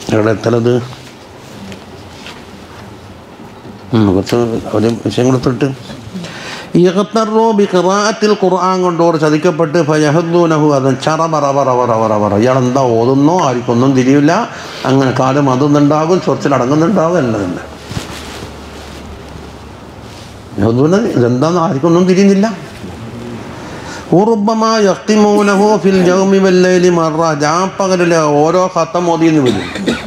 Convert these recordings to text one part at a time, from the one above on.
എവിടെ എത്തലത് ഉം, കുറച്ച് ഒരു വിഷയം കൊടുത്തിട്ട് ഇഖ്തറു ബി ഖിറാഅത്തിൽ ഖുർആൻ കൊണ്ടോർ ചതിക്കപ്പെട്ട് ഫയഹദ്ദൂനഹു അത് ചറ പറ പറ പറ പറ പറ ഇയാൾ എന്താ ഓതുന്നോ ആർക്കൊന്നും തിരിയില്ല അങ്ങനെ കാലം അതുന്നുണ്ടാകും ചൊറിച്ചിൽ അടങ്ങുന്നുണ്ടാകും എല്ലാം തന്നെ യഹൂദൂന് ഇതെന്താന്ന് ആർക്കൊന്നും തിരിയുന്നില്ല ഉറുബമാ യഖ്തിമൂനഹു ഫിൽ യൗമി വല്ലൈലി മറ ജാപ്പകലിലെ ഓരോ ഖത്തം ഓതിയെന്ന് വരും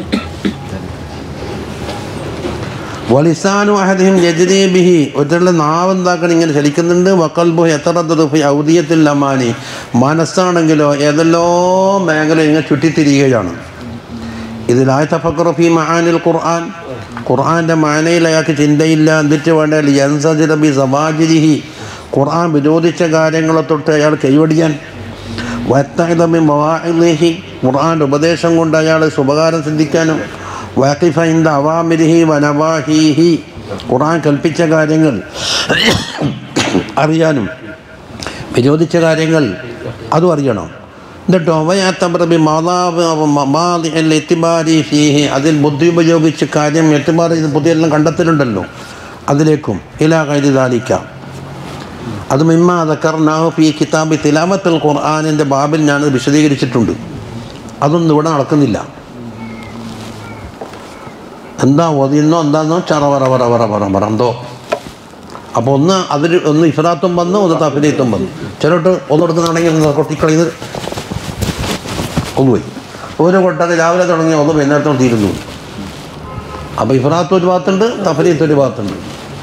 വലിസാനു അഹദിഹിം യജ്രി ബിഹി ഒറ്റയുടെ നാവ് എന്താക്കണം ഇങ്ങനെ ചലിക്കുന്നുണ്ട് വക്കൽബു എത്തറദ്ദുഫി ഔദിയത്തിൽ അമാനി മനസ്സാണെങ്കിലോ ഏതെല്ലോ മേഖല ഇങ്ങനെ ചുറ്റിത്തിരിയുകയാണ് ഇതിലായ തഫക്കറഫി മഹാനിൽ ഖുർആൻ ഖുർആൻ്റെ മാനയിൽ അയാൾക്ക് ചിന്തയില്ല എന്നിട്ട് വേണ്ട യൻസജിറബി സവാജിരിഹി ഖുർആൻ വിരോധിച്ച കാര്യങ്ങളെ തൊട്ട് അയാൾ കൈവടിയാൻ വത്തൈതമി മവാഹി ഖുർആൻ്റെ ഉപദേശം കൊണ്ട് അയാൾ ശുഭകാരം സിദ്ധിക്കാനും വാക്കിഫൈന്ദ അവാമിരിഹി വനവാഹീഹി ഖുർആൻ കൽപ്പിച്ച കാര്യങ്ങൾ അറിയാനും വിരോധിച്ച കാര്യങ്ങൾ അതും അറിയണം എന്നിട്ടോ വയാത്തബ്രബി മാതാവ് എത്തിബാരി ഫീഹി അതിൽ ബുദ്ധി ഉപയോഗിച്ച് കാര്യം എത്തിബാർ ഇത് പുതിയെല്ലാം കണ്ടെത്തലുണ്ടല്ലോ അതിലേക്കും ഇലാ കൈതാലിക്കാം അത് മിമ്മ ദക്കർനാഹു ഫി കിതാബി തിലാമത്തുൽ ഖുർആാനിൻ്റെ ബാബിൽ ഞാൻ വിശദീകരിച്ചിട്ടുണ്ട് അതൊന്നും ഇവിടെ നടക്കുന്നില്ല എന്താ ഓതിയെന്നോ എന്താന്നോ ചറ പറ പറ പറ പറ പറ എന്തോ അപ്പോൾ ഒന്ന് അതിൽ ഒന്ന് ഇഫ്രാത്തും വന്നു ഒന്ന് തഫരീത്തും വന്നു ചിലോട്ട് ഒന്നെടുക്കുന്നുണ്ടെങ്കിൽ കൊട്ടിക്കളയുന്നത് ഒന്ന് പോയി ഒരു കൊട്ടൊക്കെ രാവിലെ തുടങ്ങി ഒന്ന് വൈകുന്നേരത്തോട് തീരുന്നു അപ്പോൾ ഇഫ്രാത്ത് ഒരു ഭാഗത്തുണ്ട് തഫരീത്ത് ഒരു ഭാഗത്തുണ്ട്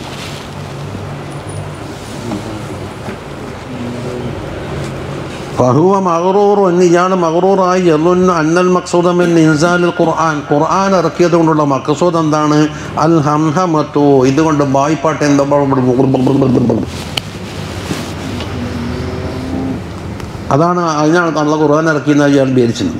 ഫഹുവ മഹറൂർ എന്ന് ഇയാൾ മഹറൂറായി എല്ലുന്ന അന്നൽ മക്സൂദമിൻ ഇൻസാലുൽ ഖുർആൻ ഖുർആൻ ഇറക്കിയത് കൊണ്ടുള്ള മക്സൂദ് എന്താണ് അൽ ഹംഹമത്തു ഇതുകൊണ്ട് ബായ്പാട്ട് എന്താ അതാണ് അതിനാണ് നല്ല ഖുർആൻ ഇറക്കിയെന്ന് അയാൾ വിചാരിച്ചത്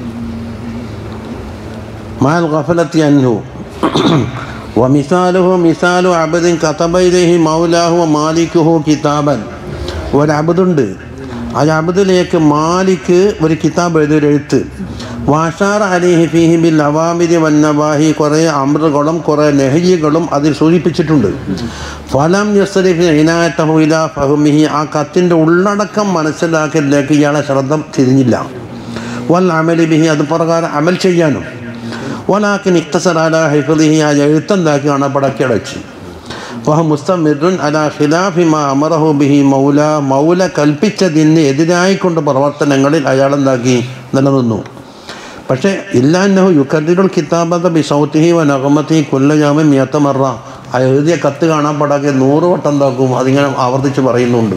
മാൽ ഗഫലത്തി അൻഹു ومثاله مثال عبد كتب إليه مولاه ومالكه كتابا ഒരബദുണ്ട് ആ അബദിലേക്ക് മാലിക്ക് ഒരു കിതാബ് എഴുതിയൊരു എഴുത്ത് വാഷാർ അലിഹി ഫിഹി ബിൽ അവാമിരി വന്നവാഹി കുറേ അമൃകളും കുറേ നെഹയ്യകളും അതിൽ സൂചിപ്പിച്ചിട്ടുണ്ട് ഫലം യസ്രിഫ് ഇനായത്തഹു ഇല ഫഹുമിഹി ആ കത്തിൻ്റെ ഉള്ളടക്കം മനസ്സിലാക്കലിലേക്ക് ഇയാളെ ശ്രദ്ധ തിരിഞ്ഞില്ല വൽ അമലി ബിഹി അത് പ്രകാരം അമൽ ചെയ്യാനും വലാക്കിൻ ഇക്തസറാല ഹൈഫലിഹി ആ എഴുത്തെന്താക്കി കാണപ്പെടാക്കി അടച്ചു വഹ മുസ്തമിറുൻ അലാ ഖിലാഫി മാ അമറഹു ബിഹി മൗല മൗല കൽപ്പിച്ചതിന് എതിരായിക്കൊണ്ട് പ്രവർത്തനങ്ങളിൽ അയാൾ എന്താക്കി നിലനിന്നു പക്ഷേ ഇല്ലാന്നഹു യുക്കദ്ദിറുൽ കിതാബത ബി സൗത്തിഹി വ നഗമത്തി കൊല്ലജാമി മിയത്തമറ ആ എഴുതിയ കത്ത് കാണാപ്പെടാക്കി നൂറ് വട്ടം എന്താക്കും അതിങ്ങനെ ആവർത്തിച്ച് പറയുന്നുണ്ട്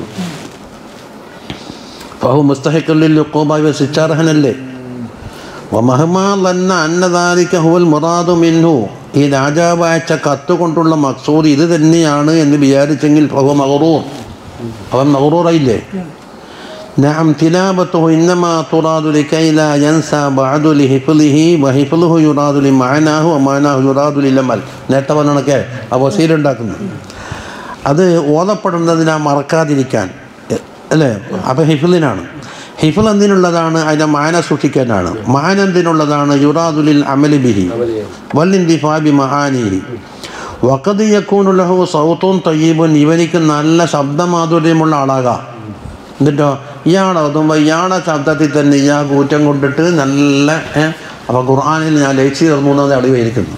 ഫഹു മുസ്തഹിഖുല്ലിൽ യുക്കൂബായി ശിക്ഷാർഹനല്ലേ വമഹമാ ലന്ന അന്നദാലിക ഹുവൽ മുറാദു മിൻഹു ഈ രാജാവ് അയച്ച കത്ത് കൊണ്ടുള്ള മക്സൂദ് ഇത് തന്നെയാണ് എന്ന് വിചാരിച്ചെങ്കിൽ ഫഹു മഹറൂർ അവൻ മഹറൂറായില്ലേ نعم تلاوته إنما تراد لكي لا ينسى بعد لحفظه وحفظه يراد لمعناه ومعناه يراد للعمل നേരത്തെ പറഞ്ഞൊക്കെ ആ വസീലുണ്ടാക്കുന്നു അത് ഓതപ്പെടുന്നതിനാ മറക്കാതിരിക്കാൻ എ- അല്ലേ അപ്പം ഹിഫിലിനാണ് ഹിഫിൽ എന്തിനുള്ളതാണ് അതിൻ്റെ മാന സൂക്ഷിക്കാനാണ് മാന എന്തിനുള്ളതാണ് യുറാദുലിൽ അമലി ബിഹി വല്ലിന്തിഫാബി മഹാനിഹി വക്കത് യക്കൂനുലഹു സൗത്തും തയ്യബുൻ ഇവനിക്ക് നല്ല ശബ്ദമാധുര്യമുള്ള ആളാകാം എന്നിട്ടോ ഇയാളെ ഓതുമ്പോൾ ഇയാളെ ശബ്ദത്തിൽ തന്നെ ഇയാൾ കൂറ്റം കൊണ്ടിട്ട് നല്ല ഏ, അപ്പോൾ ഖുർആാനിൽ ഞാൻ ലയിച്ച് തീർന്നു എന്നത് അടിവായിരിക്കുന്നു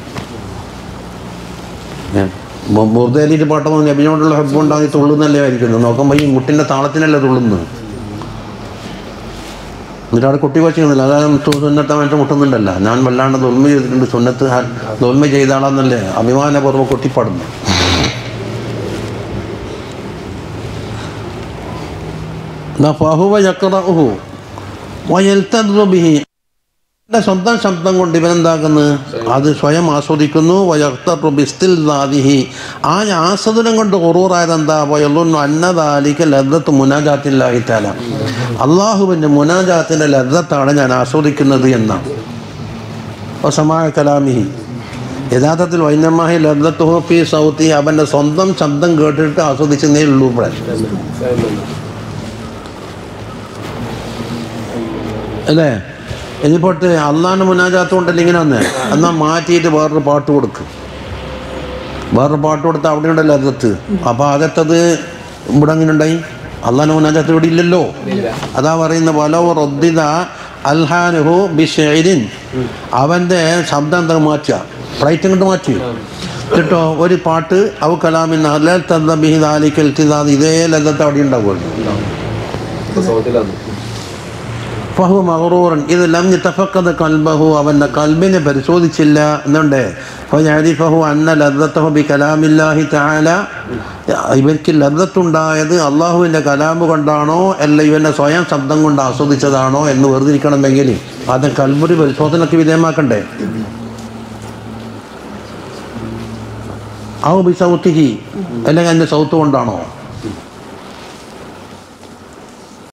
ബുർദേലിയിട്ട് പാട്ടമോ നബിനോടുള്ള ഹെബുണ്ടാക്കി തുള്ളുന്നല്ലേ ആയിരിക്കുന്നു നോക്കുമ്പോൾ ഈ മുട്ടിൻ്റെ താളത്തിനല്ലേ തുള്ളുന്നത് എന്നിട്ട് അവിടെ കുട്ടി വച്ചിരുന്നില്ല അതായത് സുന്നത്തെ മനുഷ്യൻ മുട്ടുന്നുണ്ടല്ല ഞാൻ വല്ലാണ്ട് ദുൽമ ചെയ്തിട്ടുണ്ട് സുന്നത്ത് ദുൽമ ചെയ്താളെന്നല്ലേ അഭിമാനപൂർവ്വം കുട്ടിപ്പാടുന്നു ഫഹുവ യക്റഹു വയൽതദ്റു ബിഹി എൻ്റെ സ്വന്തം ശബ്ദം കൊണ്ട് ഇവനെന്താക്കുന്നു അത് സ്വയം ആസ്വദിക്കുന്നു വയക്തറു ബിസ്തിൽദാദിഹി ആ ആസ്വദനം കൊണ്ട് കുറൂറായത് എന്താ വയലുന്നു അന്നദാലിക്ക് ലദ്ദത്ത് മുനാജാത്തില്ലാഹി താല അള്ളാഹുവിൻ്റെ മുനാജാത്തിൻ്റെ ലദ്ദത്താണ് ഞാൻ ആസ്വദിക്കുന്നത് എന്നാണ് സമായ കലാമിഹി യഥാർത്ഥത്തിൽ വൈനമാഹി ലദ്ദത്ത് ഫി സൗത്തി അവൻ്റെ സ്വന്തം ശബ്ദം കേട്ടിട്ട് ആസ്വദിച്ചതേ ഉള്ളൂ ഇവിടെ അല്ലേ ഇനിപ്പോട്ട് അള്ളാൻ്റെ മുനാജാത്ത് കൊണ്ടല്ല ഇങ്ങനെ വന്നേ എന്നാൽ മാറ്റിയിട്ട് വേറൊരു പാട്ട് കൊടുക്കും വേറൊരു പാട്ട് കൊടുത്താൽ അവിടെ ഉണ്ടല്ലോ അതത്ത് അപ്പോൾ അതത്തത് ഇവിടെ അങ്ങനെ ഉണ്ടായി അള്ളാൻ്റെ മുനാജാത്ത് ഇവിടെ ഇല്ലല്ലോ അതാ പറയുന്ന വലോ റദ്ദിദ അൽഹാനുഹു ബിഷൈരിൻ അവൻ്റെ ശബ്ദം എന്താ മാറ്റുക ഫ്ലൈറ്റ് അങ്ങോട്ട് മാറ്റി കേട്ടോ ഒരു പാട്ട് അവ കലാമിൻ അല്ലാൽ തന്ന ബിഹിദാലിക്കൽ തിദാദ് ഇതേ ലതത്ത് അവിടെ ഉണ്ടാവുമല്ലോ ഫഹു മഹറൂറൻ ഇത് ലം യതഫഖദ കൽബഹു അവൻ്റെ കൽബിനെ പരിശോധിച്ചില്ല എന്നുണ്ട് ഫയഅരിഫഹു അന്ന ലദ്ദത്തഹു ബി കലാമില്ലാഹി തആല ഇവർക്ക് ലദ്ദത്തുണ്ടായത് അള്ളാഹുവിൻ്റെ കലാമ് കൊണ്ടാണോ അല്ല ഇവൻ്റെ സ്വയം ശബ്ദം കൊണ്ട് ആസ്വദിച്ചതാണോ എന്ന് വേർതിരിക്കണമെങ്കിൽ അത് കൽബുരി പരിശോധനയ്ക്ക് വിധേയമാക്കണ്ടേ ഔ ബി സൗത്തിഹി അല്ലെങ്കിൽ അതിൻ്റെ സൗത്ത് കൊണ്ടാണോ